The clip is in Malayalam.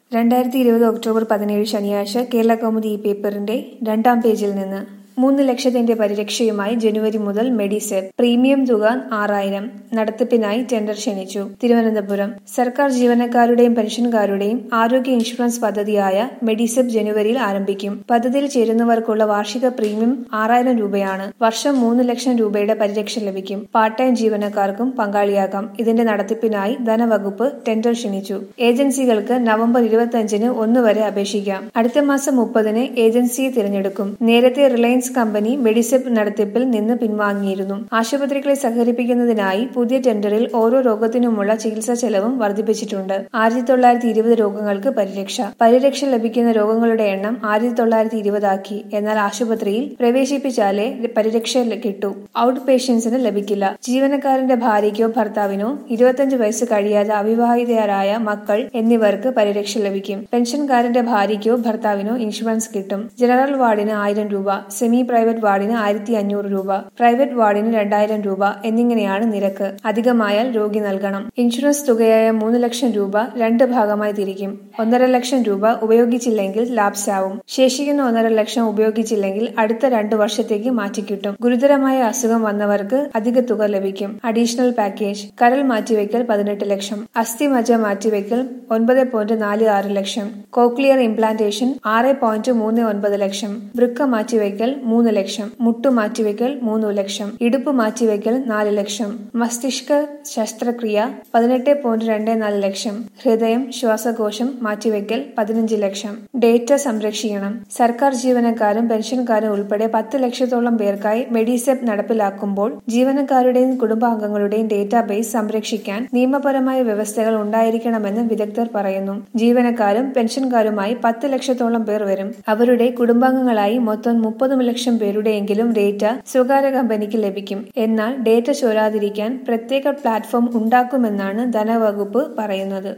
രണ്ടായിരത്തി ഇരുപത് ഒക്ടോബർ പതിനേഴ് ശനിയാഴ്ച കേരള കൗമുദി ഈ പേപ്പറിന്റെ രണ്ടാം പേജിൽ നിന്ന് മൂന്ന് ലക്ഷത്തിന്റെ പരിരക്ഷയുമായി ജനുവരി മുതൽ മെഡിസെപ്പ് പ്രീമിയം തുക ആറായിരം നടത്തിപ്പിനായി ടെൻഡർ ക്ഷണിച്ചു തിരുവനന്തപുരം സർക്കാർ ജീവനക്കാരുടെയും പെൻഷൻകാരുടെയും ആരോഗ്യ ഇൻഷുറൻസ് പദ്ധതിയായ മെഡിസെപ്പ് ജനുവരിയിൽ ആരംഭിക്കും പദ്ധതിയിൽ ചേരുന്നവർക്കുള്ള വാർഷിക പ്രീമിയം ആറായിരം രൂപയാണ് വർഷം മൂന്ന് ലക്ഷം രൂപയുടെ പരിരക്ഷ ലഭിക്കും പാർട്ട് ടൈം ജീവനക്കാർക്കും പങ്കാളിയാകാം ഇതിന്റെ നടത്തിപ്പിനായി ധനവകുപ്പ് ടെൻഡർ ക്ഷണിച്ചു ഏജൻസികൾക്ക് നവംബർ ഇരുപത്തിയഞ്ചിന് ഒന്ന് വരെ അപേക്ഷിക്കാം അടുത്ത മാസം മുപ്പതിന് ഏജൻസിയെ തിരഞ്ഞെടുക്കും നേരത്തെ റിലയൻസ് കമ്പനി മെഡിസെപ്പ് നടത്തിപ്പിൽ നിന്ന് പിൻവാങ്ങിയിരുന്നു ആശുപത്രികളെ സഹകരിപ്പിക്കുന്നതിനായി പുതിയ ടെൻഡറിൽ ഓരോ രോഗത്തിനുമുള്ള ചികിത്സാ ചെലവും വർദ്ധിപ്പിച്ചിട്ടുണ്ട് ആയിരത്തി തൊള്ളായിരത്തി ഇരുപത് രോഗങ്ങൾക്ക് പരിരക്ഷ പരിരക്ഷ ലഭിക്കുന്ന രോഗങ്ങളുടെ എണ്ണം ആയിരത്തി തൊള്ളായിരത്തി ഇരുപതാക്കി എന്നാൽ ആശുപത്രിയിൽ പ്രവേശിപ്പിച്ചാലേ പരിരക്ഷ കിട്ടൂ ഔട്ട് പേഷ്യൻസിന് ലഭിക്കില്ല ജീവനക്കാരന്റെ ഭാര്യയ്ക്കോ ഭർത്താവിനോ ഇരുപത്തിയഞ്ച് വയസ്സ് കഴിയാതെ അവിവാഹിതരായ മക്കൾ എന്നിവർക്ക് പരിരക്ഷ ലഭിക്കും പെൻഷൻകാരന്റെ ഭാര്യയ്ക്കോ ഭർത്താവിനോ ഇൻഷുറൻസ് കിട്ടും ജനറൽ വാർഡിന് ആയിരം രൂപ സെമി പ്രൈവറ്റ് വാർഡിന് ആയിരത്തി അഞ്ഞൂറ് രൂപ പ്രൈവറ്റ് വാർഡിന് രണ്ടായിരം രൂപ എന്നിങ്ങനെയാണ് നിരക്ക് അധികമായാൽ രോഗി നൽകണം ഇൻഷുറൻസ് തുകയായ മൂന്ന് ലക്ഷം രൂപ രണ്ട് ഭാഗമായി തിരിക്കും ഒന്നര ലക്ഷം രൂപ ഉപയോഗിച്ചില്ലെങ്കിൽ ലാപ്സ് ആവും ശേഷിക്കുന്ന ഒന്നര ലക്ഷം ഉപയോഗിച്ചില്ലെങ്കിൽ അടുത്ത രണ്ടു വർഷത്തേക്ക് മാറ്റിക്കിട്ടും ഗുരുതരമായ അസുഖം വന്നവർക്ക് അധിക തുക ലഭിക്കും അഡീഷണൽ പാക്കേജ് കരൾ മാറ്റിവെക്കൽ പതിനെട്ട് ലക്ഷം അസ്ഥി മജ്ജ മാറ്റിവെക്കൽ ഒൻപത് പോയിന്റ് നാല് ആറ് ലക്ഷം കോക്ലിയർ ഇംപ്ലാന്റേഷൻ ആറ് പോയിന്റ് മൂന്ന് ഒൻപത് ലക്ഷം വൃക്ക മാറ്റിവെക്കൽ മൂന്ന് ലക്ഷം മുട്ടു മാറ്റിവെക്കൽ മൂന്ന് ലക്ഷം ഇടുപ്പ് മാറ്റിവെക്കൽ നാല് ലക്ഷം മസ്തിഷ്ക ശസ്ത്രക്രിയ പതിനെട്ട് പോയിന്റ് രണ്ട് നാല് ലക്ഷം ഹൃദയം ശ്വാസകോശം മാറ്റിവെക്കൽ പതിനഞ്ച് ലക്ഷം ഡേറ്റ സംരക്ഷിക്കണം സർക്കാർ ജീവനക്കാരും പെൻഷൻകാരും ഉൾപ്പെടെ പത്ത് ലക്ഷത്തോളം പേർക്കായി മെഡിസെപ്പ് നടപ്പിലാക്കുമ്പോൾ ജീവനക്കാരുടെയും കുടുംബാംഗങ്ങളുടെയും ഡേറ്റാബേസ് സംരക്ഷിക്കാൻ നിയമപരമായ വ്യവസ്ഥകൾ ഉണ്ടായിരിക്കണമെന്ന് വിദഗ്ധർ പറയുന്നു ജീവനക്കാരും പെൻഷൻകാരുമായി പത്ത് ലക്ഷത്തോളം പേർ വരും അവരുടെ കുടുംബാംഗങ്ങളായി മൊത്തം മുപ്പത് ലക്ഷം പേരുടെയെങ്കിലും ഡേറ്റ സ്വകാര്യ കമ്പനിക്ക് ലഭിക്കും എന്നാൽ ഡേറ്റ ചോരാതിരിക്കാൻ പ്രത്യേക പ്ലാറ്റ്ഫോം ഉണ്ടാക്കുമെന്നാണ് ധനവകുപ്പ് പറയുന്നത്